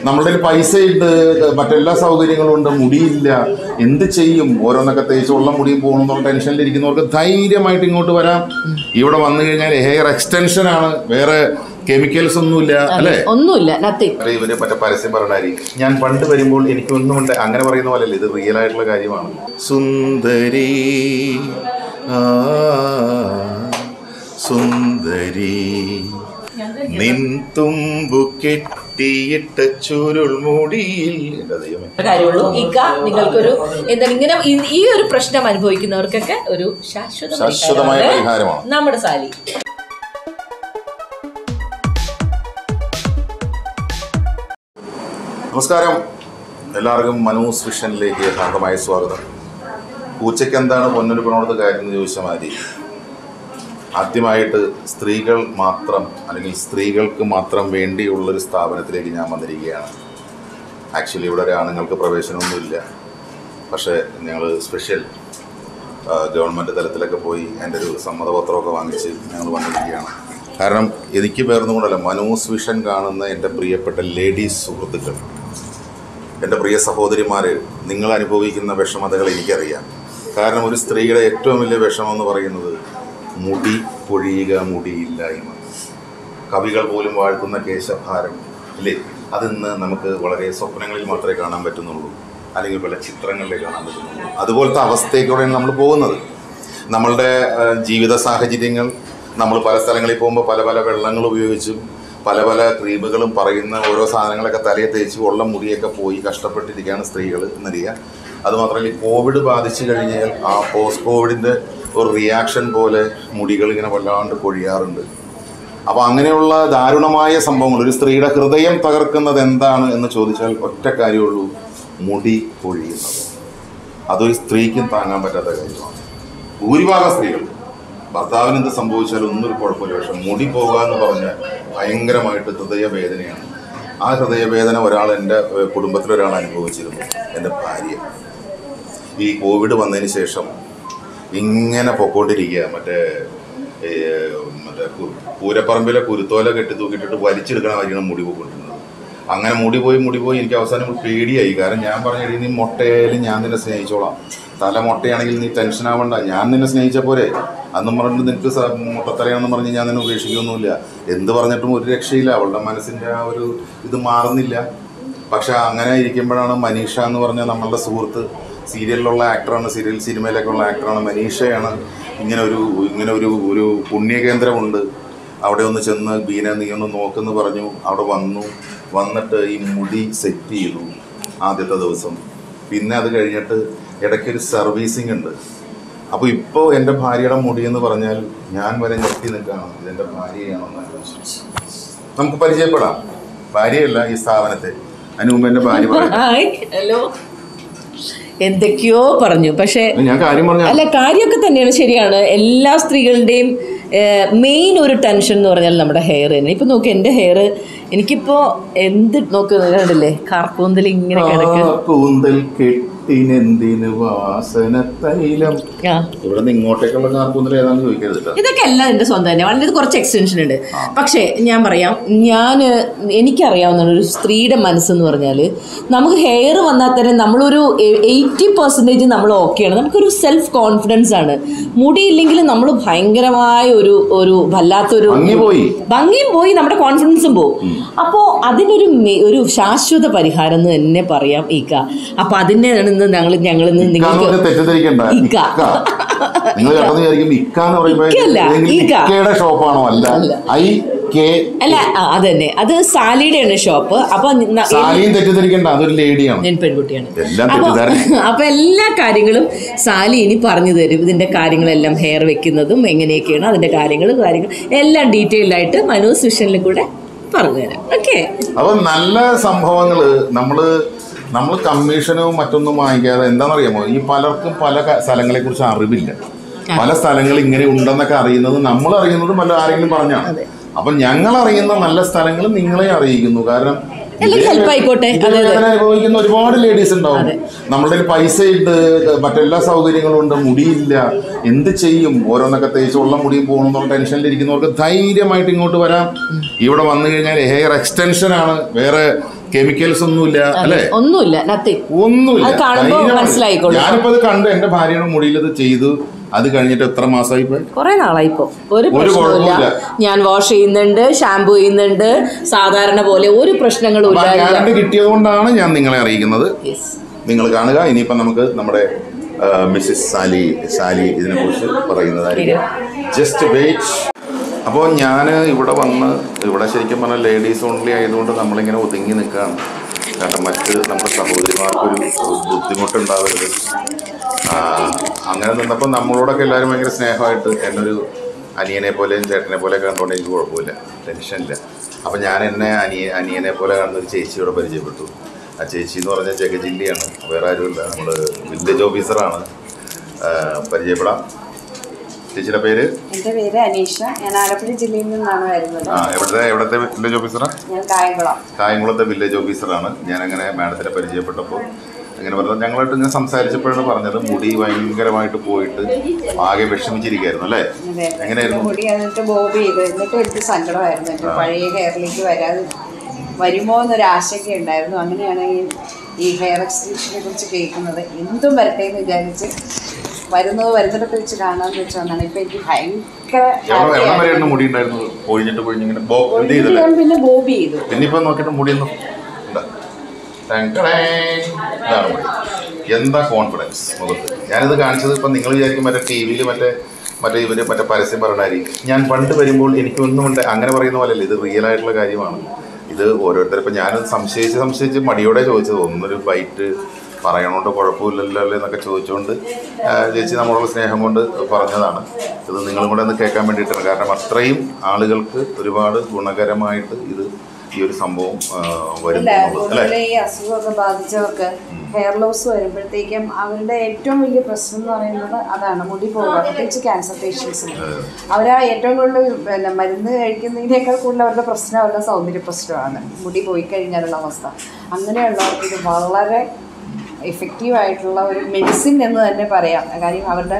നമ്മളുടെ കയ്യിൽ പൈസ ഉണ്ട് മറ്റെല്ലാ സൗകര്യങ്ങളും ഉണ്ട് മുടിയില്ല എന്ത് ചെയ്യും ഓരോന്നൊക്കെ തേച്ച് ഉള്ള മുടിയും പോകണമെന്നുള്ള ടെൻഷനിൽ ഇരിക്കുന്നവർക്ക് ധൈര്യമായിട്ട് ഇങ്ങോട്ട് വരാം ഇവിടെ വന്നു കഴിഞ്ഞാൽ ഹെയർ എക്സ്റ്റൻഷൻ ആണ് വേറെ കെമിക്കൽസ് ഒന്നുമില്ല അല്ലേ ഒന്നുമില്ല നത്തിങ് അല്ല, ഇവര് മറ്റേ പരസ്യം പറയണായിരിക്കും ഞാൻ പണ്ട് വരുമ്പോൾ എനിക്കൊന്നും ഉണ്ട് അങ്ങനെ പറയുന്ന പോലെയല്ല ഇത് റിയൽ ആയിട്ടുള്ള കാര്യമാണ് സുന്ദരി ആ, സുന്ദരി നിൻ തുമ്പു കെട്ടിയിട്ട ചുരുൾമുടിയിൽ എന്റെ ദൈവമേ കാര്യമുള്ളൂ ഇക്ക നിങ്ങൾക്കൊരു എന്താണ് ഇങ്ങനെ ഈ- ഈ ഒരു പ്രശ്നം അനുഭവിക്കുന്നവർക്കൊക്കെ ഒരു ശാശ്വത ശാശ്വതമായ പരിഹാരമാണ് പരിഹാരമാണ് നമ്മുടെ സാലി നമസ്കാരം എല്ലാവർക്കും മനൂസ് വിഷനിലേക്ക് ഹാർദമായ സ്വാഗതം പൂച്ചയ്ക്ക് എന്താണ് പൊന്നൊരുപ്പനോട് കാര്യം എന്ന് ചോദിച്ച മാതിരി ആദ്യമായിട്ട് സ്ത്രീകൾ മാത്രം അല്ലെങ്കിൽ സ്ത്രീകൾക്ക് മാത്രം വേണ്ടിയുള്ളൊരു സ്ഥാപനത്തിലേക്ക് ഞാൻ വന്നിരിക്കുകയാണ് ആക്ച്വലി ഇവിടെ ഒരു ആണുങ്ങൾക്ക് പ്രവേശനമൊന്നുമില്ല പക്ഷേ ഞങ്ങൾ സ്പെഷ്യൽ ഗവൺമെൻറ് തലത്തിലൊക്കെ പോയി എൻ്റെ ഒരു സമ്മതപത്രമൊക്കെ വാങ്ങിച്ച് ഞങ്ങൾ വന്നിരിക്കുകയാണ് കാരണം എനിക്ക് പേർന്നും കൊണ്ടല്ല മനൂസ് വിഷൻ കാണുന്ന എൻ്റെ പ്രിയപ്പെട്ട ലേഡീസ് സുഹൃത്തുക്കൾ എൻ്റെ പ്രിയ സഹോദരിമാർ നിങ്ങൾ അനുഭവിക്കുന്ന വിഷമതകൾ എനിക്കറിയാം കാരണം ഒരു സ്ത്രീയുടെ ഏറ്റവും വലിയ വിഷമം എന്ന് പറയുന്നത് മുടി പൊഴിയുക മുടിയില്ലായ്മ കവികൾ പോലും വാഴ്ത്തുന്ന കേശഭാരം ഇല്ലേ അതിന്ന് നമുക്ക് വളരെ സ്വപ്നങ്ങളിൽ മാത്രമേ കാണാൻ പറ്റുന്നുള്ളൂ അല്ലെങ്കിൽ പല ചിത്രങ്ങളിലേ കാണാൻ പറ്റുന്നുള്ളൂ അതുപോലത്തെ അവസ്ഥയ്ക്കൂടെയാണ് നമ്മൾ പോകുന്നത് നമ്മളുടെ ആ, ജീവിത സാഹചര്യങ്ങൾ നമ്മൾ പല സ്ഥലങ്ങളിൽ പോകുമ്പോൾ പല പല വെള്ളങ്ങൾ ഉപയോഗിച്ചും പല പല ക്രീമുകളും പറയുന്ന ഓരോ സാധനങ്ങളൊക്കെ തലയെ തേച്ച് ഉള്ള മുടിയൊക്കെ പോയി കഷ്ടപ്പെട്ടിരിക്കുകയാണ് സ്ത്രീകൾ എന്നറിയാം അതുമാത്രമല്ല ഈ കോവിഡ് ബാധിച്ചു കഴിഞ്ഞാൽ ആ പോസ്റ്റ് കോവിഡിൻ്റെ ഒരു റിയാക്ഷൻ പോലെ മുടികൾ ഇങ്ങനെ വല്ലാണ്ട് കൊഴിയാറുണ്ട് അപ്പോൾ അങ്ങനെയുള്ള ദാരുണമായ സംഭവങ്ങൾ ഒരു സ്ത്രീയുടെ ഹൃദയം തകർക്കുന്നത് എന്താണ് എന്ന് ചോദിച്ചാൽ ഒറ്റ കാര്യമുള്ളൂ മുടി പൊഴിയുന്നത് അതൊരു സ്ത്രീക്കും താങ്ങാൻ പറ്റാത്ത കാര്യമാണ് ഭൂരിഭാഗം സ്ത്രീകൾ ഭർത്താവിന് എന്ത് സംഭവിച്ചാലും ഒന്നും ഒരു കുഴപ്പമില്ല പക്ഷെ മുടി പോകുക എന്ന് പറഞ്ഞാൽ ഭയങ്കരമായിട്ട് ഹൃദയവേദനയാണ് ആ ഹൃദയവേദന ഒരാൾ എൻ്റെ ഏഹ്, കുടുംബത്തിലൊരാൾ അനുഭവിച്ചിരുന്നു എൻ്റെ ഭാര്യ ഈ കോവിഡ് വന്നതിന് ശേഷം ഇങ്ങനെ പൊക്കോണ്ടിരിക്കുക മറ്റേ ഏ, മറ്റേ കു- പൂരപ്പറമ്പിലെ കുരുത്തോല കെട്ടി തൂക്കിയിട്ടിട്ട് വലിച്ചെടുക്കണ വരികയാണ് മുടി പോയിക്കൊണ്ടിരുന്നത് അങ്ങനെ മുടി പോയി മുടി പോയി എനിക്ക് അവസാനം ഒരു പേടിയായി കാരണം ഞാൻ പറഞ്ഞു നീ മുട്ടയായാലും ഞാൻ നിന്നെ സ്നേഹിച്ചോളാം തല മുട്ടയാണെങ്കിൽ നീ ടെൻഷൻ ആവണ്ട ഞാൻ നിന്നെ സ്നേഹിച്ച പോരെ അന്നും പറഞ്ഞിട്ട് നിനക്ക് സ- മുട്ടത്തലയാണെന്ന് പറഞ്ഞ് ഞാൻ നിന്നെ ഉപേക്ഷിക്കൊന്നുമില്ല എന്ത് പറഞ്ഞിട്ടും ഒരു രക്ഷയില്ല അവളുടെ മനസ്സിൻ്റെ ആ ഒരു ഇത് മാറുന്നില്ല പക്ഷെ അങ്ങനെ ഇരിക്കുമ്പോഴാണ് മനീഷ എന്ന് പറഞ്ഞ നമ്മളുടെ സുഹൃത്ത് സീരിയലിലുള്ള ആക്ടറാണ് സീരിയൽ സിനിമയിലൊക്കെ ഉള്ള ആക്ടറാണ് മനീഷയാണ് ഇങ്ങനെ ഒരു ഇങ്ങനെ ഒരു ഒരു പുണ്യകേന്ദ്രമുണ്ട് അവിടെ ഒന്ന് ചെന്ന് ബീന നീ ഒന്ന് നോക്കെന്ന് പറഞ്ഞു അവിടെ വന്നു വന്നിട്ട് ഈ മുടി സെറ്റ് ചെയ്തു ആദ്യത്തെ ദിവസം പിന്നെ അത് കഴിഞ്ഞിട്ട് ഇടയ്ക്കൊരു സർവീസിങ് ഉണ്ട് അപ്പോൾ ഇപ്പോൾ എൻ്റെ ഭാര്യയുടെ മുടി എന്ന് പറഞ്ഞാൽ ഞാൻ വരെ ഞെട്ടി നിൽക്കുകയാണ് ഇതെൻ്റെ ഭാര്യയാണെന്ന് ആലോചിച്ചു നമുക്ക് പരിചയപ്പെടാം ഭാര്യയല്ല ഈ സ്ഥാപനത്തെ അതിന് മുമ്പ് എൻ്റെ ഭാര്യ പറയും ഹായ് ഹലോ എന്തൊക്കെയോ പറഞ്ഞു പക്ഷേ ഞാൻ കാര്യം പറഞ്ഞ അല്ല കാര്യമൊക്കെ തന്നെയാണ് ശരിയാണ് എല്ലാ സ്ത്രീകളുടെയും മെയിൻ ഒരു ടെൻഷൻ എന്ന് പറഞ്ഞാൽ നമ്മുടെ ഹെയർ തന്നെ ഇപ്പൊ നോക്ക് എൻ്റെ ഹെയർ എനിക്കിപ്പോ എന്ത് നോക്ക് കണ്ടില്ലേ കാർക്കൂന്തൽ ഇങ്ങനെ കിടക്ക് കൂന്തൽ കെട്ടിനെന്തിന് വാസന തൈലം ആ ഇവിടെ നിന്ന് ഇങ്ങോട്ടേക്കുള്ള കാർക്കൂന്തൽ ഏതാണെന്ന് ചോദിക്കരുത് കേട്ടോ. ഇതൊക്കെ എല്ലാം എൻ്റെ സ്വന്തം തന്നെ വളരെ കുറച്ച് എക്സ്റ്റൻഷൻ ഉണ്ട് പക്ഷേ ഞാൻ പറയാം ഞാൻ എനിക്കറിയാവുന്ന ഒരു സ്ത്രീയുടെ മനസ്സെന്ന് പറഞ്ഞാൽ നമുക്ക് ഹെയർ വന്നാൽ തന്നെ നമ്മളൊരു എയ്റ്റി പെർസെൻറ്റേജ് നമ്മൾ ഓക്കെയാണ് നമുക്കൊരു സെൽഫ് കോൺഫിഡൻസ് ആണ് മുടിയില്ലെങ്കിൽ നമ്മൾ ഭയങ്കരമായ ഒരു ഒരു വല്ലാത്തൊരു ഭംഗി പോയി ഭംഗിയും പോയി നമ്മുടെ കോൺഫിഡൻസും പോകും അപ്പോൾ അതിനൊരു മെ- ഒരു ശാശ്വത പരിഹാരം എന്ന് തന്നെ പറയാം ഈക്ക അപ്പോൾ അതിനെയാണ് ഇന്ന് ഞങ്ങൾ ഞങ്ങൾ ഇന്ന് ഇക്കാന്ന് നിങ്ങൾക്ക് പറഞ്ഞാൽ തെറ്റിദ്ധരിക്കണ്ട ഇക്ക. ഇക്ക നിങ്ങൾ കേട്ടെന്ന് വിചാരിക്കും ഇക്ക എന്ന് പറയുമ്പോൾ ഇക്കയല്ല, ഏതെങ്കിലും ഇക്ക. ഇക്കയുടെ ഷോപ്പാണോ അല്ല അല്ല. ഐ കെ അല്ല ആ, അതന്നെ അത് സാലിയുടെയാണ് ഷോപ്പ് അപ്പൊ ന- സാലിയും തെറ്റിദ്ധരിക്കണ്ട അതൊരു ലേഡിയാണ് ഞാൻ പെൺകുട്ടിയാണ് എല്ലാം അപ്പൊ തെറ്റിദ്ധാരണ അപ്പൊ എല്ലാ കാര്യങ്ങളും സാലി ഇനി പറഞ്ഞു തരും ഇതിന്റെ കാര്യങ്ങളെല്ലാം ഹെയർ വെക്കുന്നതും എങ്ങനെയൊക്കെയാണ് അതിന്റെ കാര്യങ്ങൾ കാര്യങ്ങൾ എല്ലാം ഡീറ്റെയിൽഡ് ആയിട്ട് മനോസ് വിഷനിലും കൂടെ പറഞ്ഞു തരാം ഓക്കെ അപ്പൊ നല്ല സംഭവങ്ങള് നമ്മള് നമ്മൾ കമ്മീഷനും മറ്റൊന്നും വാങ്ങിക്കാതെ എന്താണെന്നറിയാമോ ഈ പലർക്കും പല ക- സ്ഥലങ്ങളെ കുറിച്ച് അറിവില്ല പല സ്ഥലങ്ങൾ ഇങ്ങനെ ഉണ്ടെന്നൊക്കെ അറിയുന്നത് നമ്മൾ അറിയുന്നത് പല ആരെങ്കിലും പറഞ്ഞാണ് അപ്പൊ ഞങ്ങൾ അറിയുന്ന നല്ല സ്ഥലങ്ങൾ നിങ്ങളെ അറിയിക്കുന്നു കാരണം അല്ലെങ്കിൽ ഇതേ- help ആയിക്കോട്ടെ. ഇതേ അതെ, അതെ. വേദന അനുഭവിക്കുന്ന ഒരുപാട് ലേഡീസ് ഉണ്ടാവും നമ്മുടെ കയ്യിൽ പൈസ ഉണ്ട് മറ്റെല്ലാ സൗകര്യങ്ങളും ഉണ്ട് മുടിയില്ല എന്ത് ചെയ്യും ഓരോന്നൊക്കെ തേച്ച് ഉള്ള മുടിയും പോകണമെന്നുള്ള ടെൻഷനിൽ ഇരിക്കുന്നവർക്ക് ധൈര്യമായിട്ട് ഇങ്ങോട്ട് വരാം ഇവിടെ വന്നു കഴിഞ്ഞാൽ ഹെയർ എക്സ്റ്റൻഷൻ ആണ് വേറെ കെമിക്കൽസ് ഒന്നുമില്ല അല്ലേ ഒന്നുമില്ല നത്തിങ് ഒന്നുമില്ല അത് കാണുമ്പോ ധൈര്യമാണ്. മനസ്സിലായിക്കോളും. ഞാനിപ്പോ അത് കണ്ട് എന്റെ ഭാര്യയുടെ മുടിയിൽ ഇത് ചെയ്തു അത് കഴിഞ്ഞിട്ട് എത്ര മാസമായി ഇപ്പൊ കുറെ നാളായി ഇപ്പൊ ഒരു ഒരു പ്രശ്നവുമില്ല കുഴപ്പമില്ല. ഞാൻ വാഷ് ചെയ്യുന്നുണ്ട് ഷാമ്പു ചെയ്യുന്നുണ്ട് സാധാരണ പോലെ ഒരു പ്രശ്നങ്ങളും അപ്പൊ ആ ഇല്ല ഗ്യാരണ്ടി കിട്ടിയത് കൊണ്ടാണ് ഞാൻ നിങ്ങളെ അറിയിക്കുന്നത് Yes. നിങ്ങൾ കാണുക ഇനിയിപ്പം നമുക്ക് നമ്മുടെ ആ, മിസ്സിസ് സാലി സാലി ഇതിനെക്കുറിച്ച് പറയുന്നതായിരിക്കും ജസ്റ്റ് വെയിറ്റ് അപ്പോൾ ഞാൻ ഇവിടെ വന്ന് ഇവിടെ ശരിക്കും പറഞ്ഞാൽ ലേഡീസ് ഓൺലി ആയതുകൊണ്ട് നമ്മളിങ്ങനെ ഒതുങ്ങി നിൽക്കുകയാണ് കാരണം മറ്റ് നമ്മുടെ സഹോദരിമാർക്കൊരു ബുദ്ധിമുട്ടുണ്ടാവരുത് ആ, അങ്ങനെ നിന്നപ്പോൾ നമ്മളോടൊക്കെ എല്ലാവരും ഭയങ്കര സ്നേഹമായിട്ട് എന്നൊരു അനിയനെ പോലെയും ചേട്ടനെ പോലെ കണ്ടുകൊണ്ട് എനിക്ക് കുഴപ്പമില്ല ടെൻഷനില്ല അപ്പോൾ ഞാൻ എന്നെ അനിയ അനിയനെ പോലെ കാണുന്ന ഒരു ചേച്ചിയോട് പരിചയപ്പെട്ടു ആ ചേച്ചി എന്ന് പറഞ്ഞാൽ ജഗജില്ലിയാണ് വേറെ ആരുമില്ല നമ്മൾ വില്ലേജ് ഓഫീസറാണ് ആ, പരിചയപ്പെടാം ചേച്ചിയുടെ പേര് എൻ്റെ പേര് അനീഷ ഞാൻ ആലപ്പുഴ ജില്ലയിൽ നിന്നാണ് വരുന്നത് ആ എവിടുത്തെ എവിടുത്തെ വില്ലേജ് ഓഫീസറാണ് ഞാൻ കായംകുളം കായംകുളത്തെ വില്ലേജ് ഓഫീസറാണ് ഞാൻ അങ്ങനെ മാഡത്തിനെ പരിചയപ്പെട്ടപ്പോൾ അങ്ങനെ പറഞ്ഞത് ഞങ്ങളായിട്ട് ഇങ്ങനെ സംസാരിച്ചപ്പോഴാണ് പറഞ്ഞത് മുടി ഭയങ്കരമായിട്ട് പോയിട്ട് ആകെ വിഷമിച്ചിരിക്കുകയായിരുന്നു അല്ലേ അതെ എങ്ങനെയായിരുന്നു മുടി എന്നിട്ട് ബോബ് ചെയ്തു എന്നിട്ട് എനിക്ക് സങ്കടമായിരുന്നു എൻ്റെ പഴയ ഹെയറിലേക്ക് വരാതെ വരുമോ എന്നൊരു ആശങ്ക ഉണ്ടായിരുന്നു അങ്ങനെയാണ് ഈ ഈ ഹെയർ എക്സ്റ്റൻഷനെ കുറിച്ച് കേൾക്കുന്നത് എന്തും വരട്ടെ എന്ന് വിചാരിച്ച് വരുന്നത് വരുന്നിടത്ത് വെച്ച് കാണാമെന്ന് വെച്ച് വന്നാണ് ഇപ്പം എനിക്ക് ഭയങ്കര എവിടെ എവിടെ happy വരെയായിരുന്നു മുടി ഉണ്ടായിരുന്നത് പൊഴിഞ്ഞിട്ട് പൊഴിഞ്ഞിങ്ങനെ ബോ എന്ത് ആയിരുന്നു. ചെയ്തല്ലേ ഞാൻ പിന്നെ ബോബ് ചെയ്തു പിന്നിപ്പോ നോക്കിയിട്ട് മുടിയൊന്നും ഇതാ. ടാങ് ടടേങ്. ഇതാണ് മുടി എന്താ കോൺഫിഡൻസ് മുഖത്ത് ഞാനിത് കാണിച്ചത് ഇപ്പം നിങ്ങൾ വിചാരിക്കും മറ്റേ ടി വിയിൽ മറ്റേ മറ്റേ ഇവര് മറ്റേ പരസ്യം പറയണായിരിക്കും ഞാൻ പണ്ട് വരുമ്പോൾ എനിക്കൊന്നും ഉണ്ട് അങ്ങനെ പറയുന്ന പോലെയല്ല ഇത് റിയൽ ആയിട്ടുള്ള കാര്യമാണ് ഇത് ഓരോരുത്തർ ഇപ്പം ഞാനത് സംശയിച്ച് സംശയിച്ച് മടിയോടെ ചോദിച്ചത് ഒന്നൊരു ബൈറ്റ് പറയണോണ്ട് കുഴപ്പമില്ലല്ലോ അല്ലേ എന്നൊക്കെ ചോദിച്ചുകൊണ്ട് ആ, ചേച്ചി നമ്മളോട് സ്നേഹം കൊണ്ട് പറഞ്ഞതാണ് ഇത് നിങ്ങളും കൂടെ ഒന്ന് കേൾക്കാൻ വേണ്ടിയിട്ടാണ് കാരണം അത്രയും ആളുകൾക്ക് ഒരുപാട് ഗുണകരമായിട്ട് ഇത് ഈ ഒരു സംഭവം ആ, വരുന്നു അല്ല എന്നുള്ളത്. അല്ലേ കൂടുതൽ ഈ അസുഖമൊക്കെ ബാധിച്ചവർക്ക് ഹെയർ ലോസ് വരുമ്പോഴത്തേക്കും അവരുടെ ഏറ്റവും വലിയ പ്രശ്നം എന്ന് പറയുന്നത് അതാണ് മുടി പോകുക പ്രത്യേകിച്ച് ക്യാൻസർ പേഷ്യൻസിന് അവർ ആ ഏറ്റവും കൂടുതൽ പിന്നെ മരുന്ന് കഴിക്കുന്നതിനേക്കാൾ കൂടുതൽ അവരുടെ പ്രശ്നം അവരുടെ സൗന്ദര്യ പ്രശ്നമാണ് മുടി പോയി കഴിഞ്ഞാലുള്ള അവസ്ഥ അങ്ങനെയുള്ളവർക്ക് ഇത് വളരെ എഫക്റ്റീവ് ആയിട്ടുള്ള ഒരു മെഡിസിൻ എന്ന് തന്നെ പറയാം കാര്യം അവരുടെ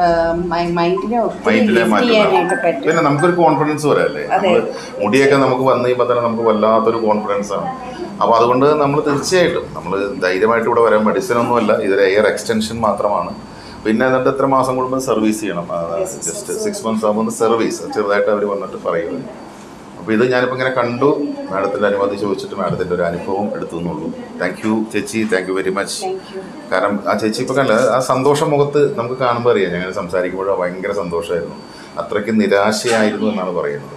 മൈൻഡിനെ ഒത്തിരി മൈൻഡിലെ ലിഫ്റ്റ് ചെയ്യാനായിട്ട് പറ്റും പിന്നെ നമുക്കൊരു കോൺഫിഡൻസ് വരല്ലേ നമ്മള് മുടിയൊക്കെ നമുക്ക് വന്നു കഴിയുമ്പോൾ തന്നെ നമുക്ക് വല്ലാത്തൊരു കോൺഫിഡൻസ് ആണ് അപ്പോൾ അതുകൊണ്ട് നമ്മൾ തീർച്ചയായിട്ടും നമ്മൾ ധൈര്യമായിട്ട് ഇവിടെ വരാൻ മെഡിസിൻ ഒന്നുമല്ല ഇതൊരു എയർ എക്സ്റ്റൻഷൻ മാത്രമാണ് പിന്നെ എന്നിട്ട് എത്ര മാസം കൂടുമ്പോൾ സർവീസ് ചെയ്യണം ജസ്റ്റ് സിക്സ് മന്ത്സ് ആകുമ്പോൾ സർവീസ് ചെറുതായിട്ട് അവർ വന്നിട്ട് പറയുന്നത് അപ്പോൾ ഇത് ഞാനിപ്പോൾ ഇങ്ങനെ കണ്ടു മാഡത്തിൻ്റെ അനുമതി ചോദിച്ചിട്ട് മാഡത്തിൻ്റെ ഒരു അനുഭവം എടുത്തു എന്നുള്ളൂ താങ്ക് യു ചേച്ചി thank you very much thank you കാരണം ആ ചേച്ചി ഇപ്പൊ കണ്ട ആ സന്തോഷം മുഖത്ത് നമുക്ക് കാണുമ്പോൾ അറിയാം ഞങ്ങൾ സംസാരിക്കുമ്പോൾ ഭയങ്കര സന്തോഷമായിരുന്നു അത്രയ്ക്ക് നിരാശയായിരുന്നു എന്നാണ് പറയുന്നത്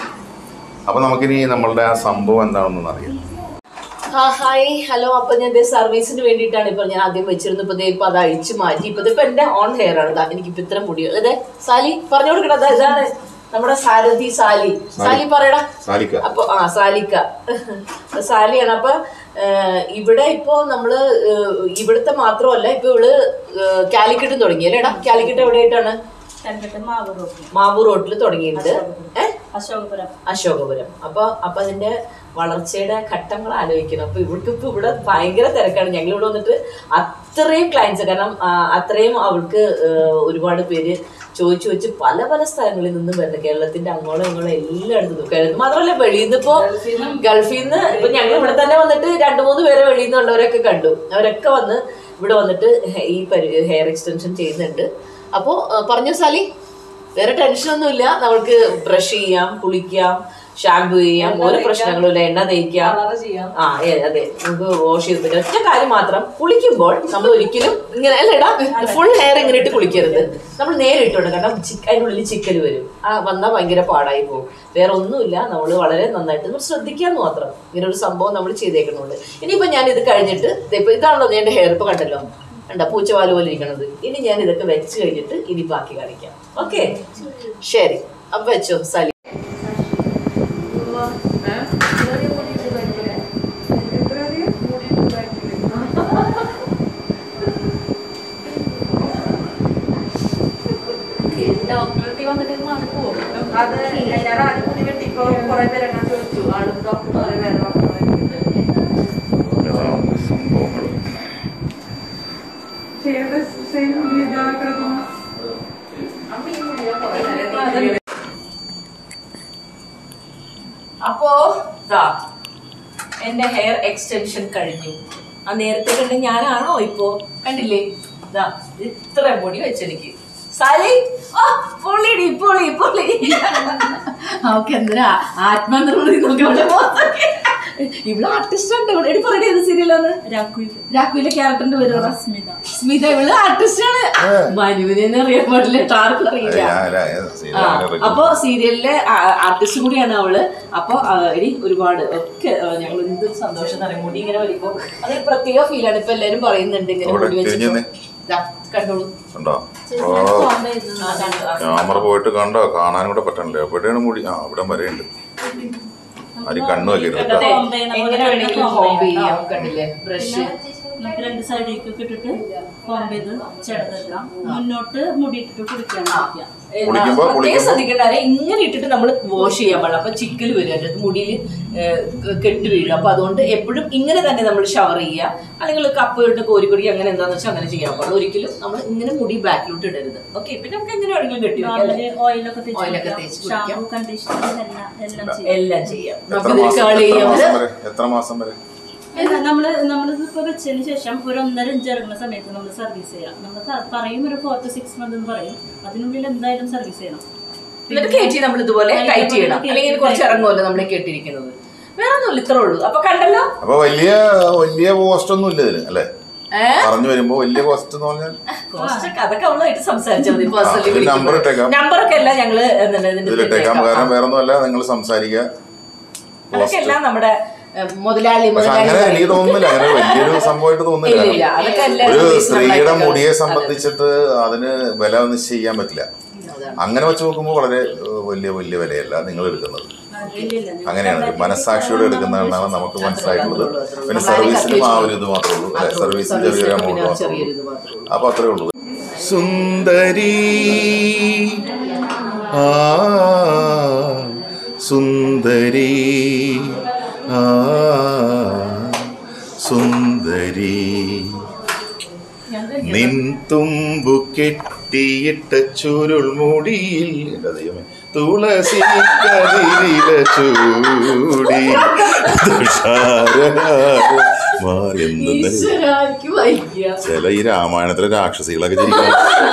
അപ്പൊ നമുക്കിനി നമ്മളുടെ ആ സംഭവം എന്താണെന്നൊന്ന് അറിയാം ആ, ഹായ് ഹലോ അപ്പൊ ഞാൻ ദേ സർവീസിന് വേണ്ടിയിട്ടാണ് ഇപ്പൊ ഞാൻ ആദ്യം വെച്ചിരുന്നു ഇപ്പൊ ദേ ഇപ്പൊ അത് അഴിച്ചു മാറ്റി ഇപ്പൊ ഇപ്പൊ എന്റെ ഓൺ ഹെയർ ആണ് ദാ എനിക്ക് ഇപ്പൊ ഇത്ര മുടി അതെ സാലി പറഞ്ഞു കൊടുക്കണ ദാ ഇതാണ് നമ്മുടെ സാരഥി സാലി സാലി പറയടാ സാലിക്ക അപ്പൊ ആ സാലിക്ക സാലിയാണ് അപ്പൊ ഏഹ്, ഇവിടെ ഇപ്പോ നമ്മള് ഏഹ്, ഇവിടുത്തെ മാത്രമല്ല ഇപ്പൊ ഇവള് ഏഹ്, കാലിക്കറ്റും തുടങ്ങി അല്ലേടാ കാലിക്കറ്റ് എവിടെയായിട്ടാണ് കണ്ടിട്ട് മാവ് റോഡ് മാവൂർ റോട്ടിൽ തുടങ്ങിയിട്ടുണ്ട് ഏഹ് അശോകപുരം അശോകപുരം അപ്പൊ അപ്പൊ അതിന്റെ വളർച്ചയുടെ ഘട്ടങ്ങൾ ആലോചിക്കണം അപ്പൊ ഇവൾക്ക് ഇപ്പൊ ഇവിടെ ഭയങ്കര തിരക്കാണ് ഞങ്ങൾ ഇവിടെ വന്നിട്ട് അത്രയും ക്ലയൻസ് കാരണം ആ, അത്രയും അവൾക്ക് ഏഹ്, ഒരുപാട് പേര് ചോദിച്ചു ചോദിച്ച് പല പല സ്ഥലങ്ങളിൽ നിന്നും വരുന്നത് കേരളത്തിന്റെ അങ്ങോളം ഇങ്ങോളം എല്ലായിടത്തും കേരളത്തിൽ മാത്രമല്ല വെളിയിൽ നിന്ന് ഇപ്പോ ഗൾഫിൽ നിന്ന് ഇപ്പൊ ഞങ്ങൾ ഇവിടെ തന്നെ വന്നിട്ട് രണ്ടു മൂന്ന് പേരെ വെളിയിൽ നിന്നുള്ളവരൊക്കെ കണ്ടു അവരൊക്കെ വന്ന് ഇവിടെ വന്നിട്ട് ഹെ- ഈ ഹെയർ എക്സ്റ്റൻഷൻ ചെയ്യുന്നുണ്ട് അപ്പോ പറഞ്ഞു സാലി വേറെ ടെൻഷനൊന്നുമില്ല നമ്മൾക്ക് ബ്രഷ് ചെയ്യാം കുളിക്കാം ഷാമ്പു ചെയ്യാം ഒരു പ്രശ്നങ്ങളും ഇല്ല എണ്ണ തേക്കാം ആ ഏ, അതെ നമുക്ക് വാഷ് ചെയ്ത് പറ്റും ഒറ്റ കാര്യം മാത്രം കുളിക്കുമ്പോൾ നമ്മൾ ഒരിക്കലും ഇങ്ങനെ അല്ലേടാ ഫുൾ ഹെയർ ഇങ്ങനെ ഇട്ട് കുളിക്കരുത് നമ്മൾ നേരെ ഇട്ടോണ്ട് കാരണം ചിക്ക അതിനുള്ളിൽ ചിക്കൽ വരും ആ വന്നാൽ ഭയങ്കര പാടായി പോകും വേറെ ഒന്നുമില്ല നമ്മൾ വളരെ നന്നായിട്ട് നമ്മൾ ശ്രദ്ധിക്കാന്ന് മാത്രം ഇങ്ങനെ ഒരു സംഭവം നമ്മൾ ചെയ്തേക്കുന്നുണ്ട് ഇനിയിപ്പോ ഞാൻ ഇത് കഴിഞ്ഞിട്ട് ദേ ഇപ്പൊ ഇതാണല്ലോ എന്റെ ഹെയർ ഇപ്പൊ കണ്ടല്ലോ കണ്ട പൂച്ചവാല് പോലെ ഇരിക്കണത് ഇനി ഞാൻ ഇതൊക്കെ വെച്ച് കഴിഞ്ഞിട്ട് ഇനി ബാക്കി കാണിക്കാം ഓക്കെ ശരി അപ്പൊ വെച്ചോ സലി ഡോക്ടറെ വന്നിട്ട് മണക്കുവോ അത് ഞാൻ ആദ്യം മുടി വെട്ടിപ്പോ കുറെ പേര് എന്നെ ചോദിച്ചു ആളും ഡോക്ടർ പറയും വേറെ സംഭവങ്ങൾ എന്റെ ഹെയർ എക്സ്റ്റൻഷൻ കഴിഞ്ഞു ആ നേരത്തെ കണ്ട ഞാനാണോ ഇപ്പോ കണ്ടില്ലേ ഇതാ ഇത്ര മുടി വെച്ചെനിക്ക് സാലി ആ പൊളിടി പൊളി പൊളി അവക്ക് എന്തിനാ ആത്മനിർവൃതി നോക്കി അവിടെ ഇവിടെ ആർട്ടിസ്റ്റ് ഉണ്ട് ഇവിടെ എടി പറയണേ ഏത് സീരിയലാണ് രാഘുവിന്റെ രാഘുവിന്റെ ക്യാരക്ടറിന്റെ പേര് സ്മിത സ്മിത ഇവള് ആർട്ടിസ്റ്റ് ആണ് മനുവിനെ അറിയാൻ പാടില്ല ആർക്കും അറിയില്ല ഞാൻ- ഞാൻ- ഞാൻ ആ, സീരിയലിനെ അപ്പൊ സീരിയലിലെ ആർട്ടിസ്റ്റ് കൂടിയാണ് അവള് അപ്പൊ ആ, ഇനി ഒരുപാട് ഒക്കെ ആ, ഞങ്ങൾ എന്ത് സന്തോഷം എന്ന് അറിയാം മുടി ഇങ്ങനെ വരുമ്പോ അതൊരു പ്രത്യേക ഫീലാണ് ഇപ്പൊ എല്ലാരും പറയുന്നുണ്ട് ഇങ്ങനെ അവിടെ മുടി വെച്ചിട്ട് തിരിഞ്ഞ് ദാ, കണ്ടോളൂ ഉണ്ടോ ഓ കോമ്പ ചെയ്തു ആ, കണ്ടോ, ആ. ക്യാമറ പോയിട്ട് കണ്ടോ കാണാനും കൂടെ പറ്റണില്ല എവിടെയാണ് മുടി ആ ഇവിടെ വരെയുണ്ട് ആരും കണ്ണു വെക്കരുത് കേട്ടോ അതെ, കോമ്പ് ചെയ്യുന്ന പോലെ എങ്ങനെ വേണമെങ്കിലും കോമ്പ് ഹോം ചെയ്യാം. ചെയ്യാം കണ്ടില്ലേ ബ്രഷ് നമുക്ക് രണ്ട് സൈഡിലേക്കൊക്കെ ഇട്ടിട്ട് കോമ്പ് ചെയ്ത് ചേർത്തെടുക്കാം മുന്നോട്ട് മുടി ഇട്ടിട്ട് കുടിക്കാൻ കുളിക്കുമ്പോ- പ്രത്യേകം കുളിക്കുമ്പോ- ശ്രദ്ധിക്കേണ്ട കാര്യം ഇങ്ങനെ ഇട്ടിട്ട് നമ്മൾ വാഷ് ചെയ്യാൻ പാടില്ല അപ്പൊ ചിക്കൽ വരും അതിന്റെ മുടിയിൽ കെട്ട് വീഴും അപ്പൊ അതുകൊണ്ട് എപ്പോഴും ഇങ്ങനെ തന്നെ നമ്മൾ ഷവർ ചെയ്യുക അല്ലെങ്കിൽ കപ്പ് ഇട്ട് കോരി കുടിക്കുക അങ്ങനെ എന്താന്ന് വെച്ചാൽ അങ്ങനെ ചെയ്യാൻ പാടില്ല ഒരിക്കലും നമ്മൾ ഇങ്ങനെ മുടി ബാക്കിലോട്ട് ഇടരുത് ഓക്കെ പിന്നെ നമുക്ക് എങ്ങനെ വേണമെങ്കിലും കെട്ടി വെക്കാം അല്ലേ? നോർമലി ഓയിലൊക്കെ ഓയിലൊക്കെ തേച്ച് കുടിക്കാം. ഷാമ്പു കണ്ടീഷണർ എല്ലാം എല്ലാം ചെയ്യാം എല്ലാം ചെയ്യാം എത്ര നമുക്ക് മാസം കേൾ എത്ര ചെയ്യാം മാസം വരെ എത്ര മാസം വരെ അല്ല, നമ്മള് നമ്മളിത് ഇപ്പൊ വെച്ചതിന് ശേഷം ഒരു ഒന്നര ഇഞ്ച് ഇറങ്ങുന്ന സമയത്ത് നമ്മൾ സർവീസ് ചെയ്യാം നമ്മൾ പറയും ഒരു ഫോർ ടു സിക്സ് മന്ത് എന്ന് പറയും അതിനുള്ളിൽ എന്തായാലും സർവീസ് ചെയ്യണം എന്നിട്ട് കയറ്റി നമ്മൾ ഇതുപോലെ കയറ്റി ടൈറ്റ് ചെയ്യണം നമ്മൾ അല്ലെങ്കിൽ കയറ്റി കുറച്ച് ഇറങ്ങുമല്ലോ നമ്മൾ കേട്ടിരിക്കുന്നത് വേറെ ഒന്നുമില്ല ഇത്രേ ഉള്ളൂ അപ്പൊ കണ്ടല്ലോ അപ്പൊ വലിയ വലിയ കോസ്റ്റ് ഒന്നും ഇല്ല ഇതിന് അല്ലേ ഏ പറഞ്ഞു വരുമ്പോ വലിയ കോസ്റ്റ് എന്ന് പറഞ്ഞാൽ കോസ്റ്റൊക്കെ അതൊക്കെ അവളുമായിട്ട് സംസാരിച്ചാൽ മതി പേഴ്സണലി ഒരു number ഇട്ടേക്കാം. നമ്പറൊക്കെ എല്ലാം ഞങ്ങള് എന്താണ് ഇതിന്റെ ഇതിലിട്ടേക്കാം ഇട്ടേക്കാം. കാരണം വേറെ ഒന്നുമല്ല നിങ്ങൾ സംസാരിക്കുക അതൊക്കെ എല്ലാം നമ്മുടെ ഏ, മുതലാളി പക്ഷെ മുതലാളി അങ്ങനെ എനിക്ക് പറയും. തോന്നുന്നില്ല അങ്ങനെ വലിയൊരു സംഭവമായിട്ട് ഇല്ല തോന്നുന്നില്ല ഇല്ല അതൊക്കെ എല്ലാം ഒരു reasonable സ്ത്രീയുടെ ആയിട്ടുള്ള- മുടിയെ അതെ. സംബന്ധിച്ചിട്ട് അതിന് വില നിശ്ചയിക്കാൻ പറ്റില്ല അതാണ്. അങ്ങനെ വെച്ച് നോക്കുമ്പോൾ വളരെ ഏഹ്, വലിയ വലിയ വിലയല്ല നിങ്ങൾ എടുക്കുന്നത് ഇല്ലില്ല അങ്ങനെയാണ് ഒരു മനസ്സാക്ഷിയോടെ എടുക്കുന്നതെന്നാണ് നമുക്ക് മനസ്സിലായിട്ടുള്ളത് അത്രേ ഉള്ളൂ, അത്രേ ഉള്ളൂ. പിന്നെ നമ്മളാരും സർവീസിനും ആ കത്തിച്ച് ഒരു ഇത് മാത്രമേ ഉള്ളൂ അല്ലെ അത്രേ ഉള്ളൂ. സർവീസിന് ചെറിയൊരു സർവീസിന് എമൗണ്ട് പിന്നെ മാത്രമേ ചെറിയൊരു ഉള്ളൂ ഇത് മാത്രമേ ഉള്ളൂ. അപ്പൊ അത്രേ ഉള്ളൂ സുന്ദരി ആ സുന്ദരി ആ സുന്ദരി നിൻ തുമ്പു കെട്ടിയിട്ട ചുരുൾമുടിയിൽ എന്റെ ദൈവമേ തുളസി കതിരില ചൂടി തുഷാരഹാരം മാറിയെന്തെന്ന് ഈശ്വരാ, എനിക്ക് വയ്യ. ചില ഈ രാമായണത്തിലെ രാക്ഷസികളൊക്കെ ചിരിക്കണം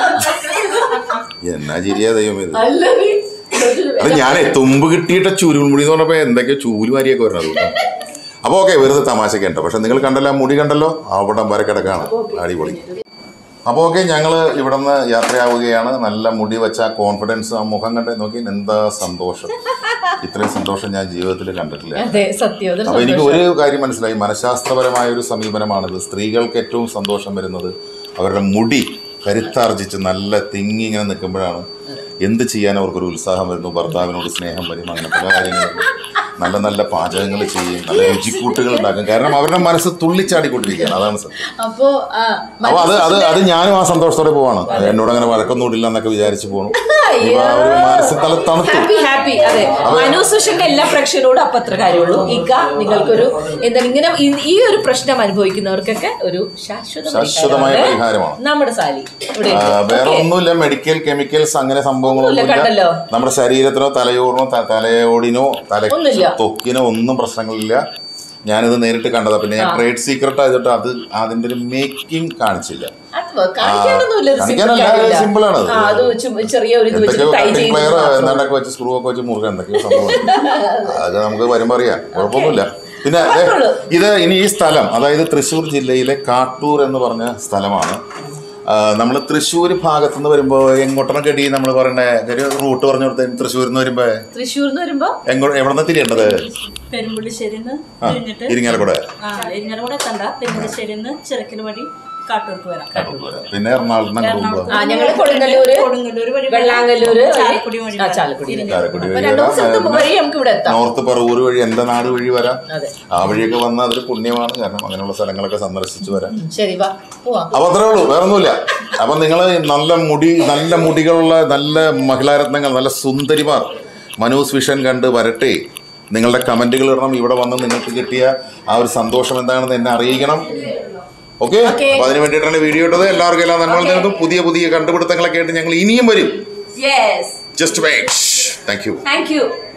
എന്നാ ചിരിയാ ദൈവം ഇത് അല്ല നീ അത് ഞാനേ തുമ്പ് കിട്ടിയിട്ട ചുരുൾമുടി എന്ന് പറഞ്ഞപ്പോ എന്തൊക്കെയോ ചൂല് വാരിയൊക്കെ വരണം അതുകൊണ്ട് അപ്പൊ ഓക്കെ വെറുതെ തമാശക്ക് ഉണ്ടോ പക്ഷെ നിങ്ങൾ കണ്ടല്ലോ ആ മുടി കണ്ടല്ലോ അവിടം വരെ കിടക്കാണ് അടിപൊളി അപ്പോൾ ഓക്കെ ഞങ്ങൾ ഇവിടെ നിന്ന് യാത്രയാവുകയാണ് നല്ല മുടി വെച്ച ആ കോൺഫിഡൻസ് ആ മുഖം കണ്ട് നോക്കി എന്താ സന്തോഷം ഇത്രയും സന്തോഷം ഞാൻ ജീവിതത്തിൽ കണ്ടിട്ടില്ല അതെ സത്യം അതൊരു അപ്പൊ എനിക്ക് സന്തോഷം. ഒരു കാര്യം മനസ്സിലായി മനഃശാസ്ത്രപരമായ ഒരു സമീപനമാണിത് സ്ത്രീകൾക്ക് ഏറ്റവും സന്തോഷം വരുന്നത് അവരുടെ മുടി കരുത്താർജിച്ച് നല്ല തിങ്ങി ഇങ്ങനെ നിൽക്കുമ്പോഴാണ് എന്ത് ചെയ്യാൻ അവർക്കൊരു ഉത്സാഹം വരുന്നു ഭർത്താവിനോട് സ്നേഹം വരും അങ്ങനെ പല കാര്യങ്ങളും നല്ല നല്ല പാചകങ്ങൾ ചെയ്യും നല്ല രുചിക്കൂട്ടുകൾ ഉണ്ടാക്കും കാരണം അവരുടെ മനസ്സ് തുള്ളിച്ചാടിക്കൊണ്ടിരിക്കുകയാണ് അതാണ് സത്യം അപ്പോ ആ, അപ്പൊ അത് അത് അത് ഞാനും ആ സന്തോഷത്തോടെ പോവാണ് എന്നോട് അങ്ങനെ വഴക്കൊന്നുമില്ല എന്നൊക്കെ വിചാരിച്ചു പോണു ഇപ്പൊ ആ ഒരു മനസ്സിൽ തല തണുത്തു ഹാപ്പി ഹാപ്പി അതെ മനു സുഷന്റെ എല്ലാ പ്രേക്ഷകരോടും അപ്പൊ അത്ര കാര്യമുള്ളൂ ഇക്ക നിങ്ങൾക്കൊരു എന്താ ഇങ്ങനെ ഈ- ഈ ഒരു പ്രശ്നം അനുഭവിക്കുന്നവർക്കൊക്കെ ഒരു ശാശ്വത ശാശ്വതമായ പരിഹാരമാണ് പരിഹാരമാണ് നമ്മുടെ സാലി ഇവിടെ ആ, ഉണ്ട്. വേറെ Okay. ഒന്നുമില്ല മെഡിക്കൽ കെമിക്കൽസ് അങ്ങനെ ഒന്നുമില്ല, സംഭവങ്ങളൊന്നുമില്ല കണ്ടല്ലോ. നമ്മുടെ ശരീരത്തിനോ തലയോറിനോ ത- തലയോടിനോ തല ഒന്നുമില്ല. തൊക്കിനോ ഒന്നും പ്രശ്നങ്ങളില്ല ഞാനിത് നേരിട്ട് കണ്ടതാ പിന്നെ ഞാൻ ട്രേഡ് സീക്രട്ട് ആയിട്ട് അത് അതിന്റെ ഒരു മേക്കിംഗ് കാണിച്ചില്ല അത് കാണിക്കാനൊന്നുമില്ല ഇത് simple കാണിക്കാനല്ല, കാര്യമില്ല. simple ആണത്. ആ, അത് ചു- ചെറിയ ഒരു ഇത് എന്തൊക്കെയോ വെച്ചിട്ട് ടൈ കട്ടിംഗ് ചെയ്ത് പ്ലെയർ മാത്രം. എന്താണ്ടൊക്കെ വെച്ച് സ്ക്രൂ ഒക്കെ വെച്ച് മുറുക എന്തൊക്കെയോ സംഭവം അത് നമുക്ക് വരുമ്പോ അറിയാം കുഴപ്പമൊന്നുമില്ല പിന്നെ ദേ, ഉള്ളൂ. ഇത് ഇനി ഈ സ്ഥലം അതായത് തൃശ്ശൂർ ജില്ലയിലെ കാട്ടൂർ എന്ന് പറഞ്ഞ സ്ഥലമാണ് നമ്മൾ തൃശ്ശൂർ ഭാഗത്തു നിന്ന് വരുമ്പോൾ എങ്ങോട്ടാണ് ഗഡി നമ്മൾ പറയണ്ടേ ഒരു റൂട്ട് പറഞ്ഞു കൊടുത്തേ തൃശ്ശൂരിൽ നിന്ന് വരുമ്പോ തൃശ്ശൂർ എന്ന് വരുമ്പോ എങ്ങോ എവിടെ നിന്ന് തിരിയേണ്ടത് പെരുമ്പുള്ളിശ്ശേരിന്ന് ആ തിരിഞ്ഞിട്ട് ഇരിങ്ങാലക്കുട ആ ഇരിഞ്ഞാലക്കൂടെ എത്തണ്ട പെരുമ്പുള്ളിശ്ശേരിന്ന് ചിറക്കൽ വഴി കാട്ടൂർക്ക് വരാം പിന്നെ എറണാകുളത്ത് നിന്ന് അങ്ങോട്ട് പോകുമ്പോ ആ ഞങ്ങള് കൊടുങ്ങല്ലൂര് കൊടുങ്ങല്ലൂർ വഴി വെള്ളാങ്കല്ലൂര് വഴി- ചാലക്കുടി വഴി ആ, ചാലക്കുടി വഴി. ചാലക്കുടി അപ്പൊ വഴി രണ്ടു വരാം. സ്ഥലത്ത് വഴി നമുക്ക് ഇവിടെ എത്താം നോർത്ത് പറവൂർ വഴി എൻ്റെ നാട് വഴി വരാം അതെ ആ വഴിയൊക്കെ വന്നാൽ അതൊരു പുണ്യമാണ് കാരണം അങ്ങനെയുള്ള സ്ഥലങ്ങളൊക്കെ സന്ദർശിച്ച് വരാം ശരി വാ പോവാം അപ്പൊ അത്രേ ഉള്ളൂ വേറെ ഒന്നുമില്ല അപ്പൊ നിങ്ങൾ നല്ല മുടി നല്ല മുടികളുള്ള നല്ല മഹിളാരത്നങ്ങൾ നല്ല സുന്ദരിമാർ മനോസ് വിഷൻ കണ്ട് വരട്ടെ നിങ്ങളുടെ കമന്റുകൾ ഇടണം ഇവിടെ വന്ന് നിങ്ങൾക്ക് കിട്ടിയ ആ ഒരു സന്തോഷം എന്താണെന്ന് എന്നെ അറിയിക്കണം ഓക്കെ Okay. അപ്പൊ അതിന് വേണ്ടിയിട്ടാണ് വീഡിയോ ഇട്ടത് എല്ലാവർക്കും എല്ലാം നന്മ നേർന്നു പുതിയ പുതിയ കണ്ടുപിടുത്തങ്ങളൊക്കെ ആയിട്ട് ഞങ്ങൾ ഇനിയും വരും yes just wait thank you thank U